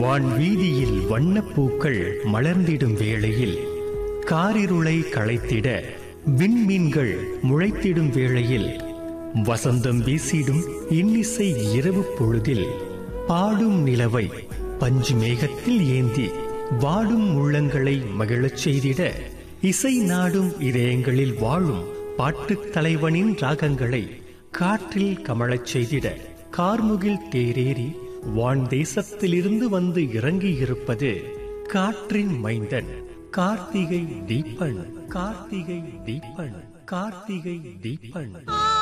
வான் வீதியில் வண்ணப்பூக்கள் மலர்ந்திடும் வேளையில் காரிருளை களைத்திட விண்மீன்கள் முளைத்திடும் வேளையில் வசந்தம் வீசிடும் இன்னிசை இரவு பொழுதில் பாடும் நிலவை பஞ்சு மேகத்தில் ஏந்தி வாடும் உள்ளங்களை மகிழச் செய்திட இசை நாடும் இதயங்களில் வாழும் பாட்டுத் தலைவனின் ராகங்களை காற்றில் கமழச் செய்திட கார்முகில் தேரேறி வான் தேசத்திலிருந்து வந்து இறங்கியிருப்பது காற்றின் மைந்தன் கார்த்திகை தீபன் கார்த்திகை தீபன் கார்த்திகை தீபன் ஆ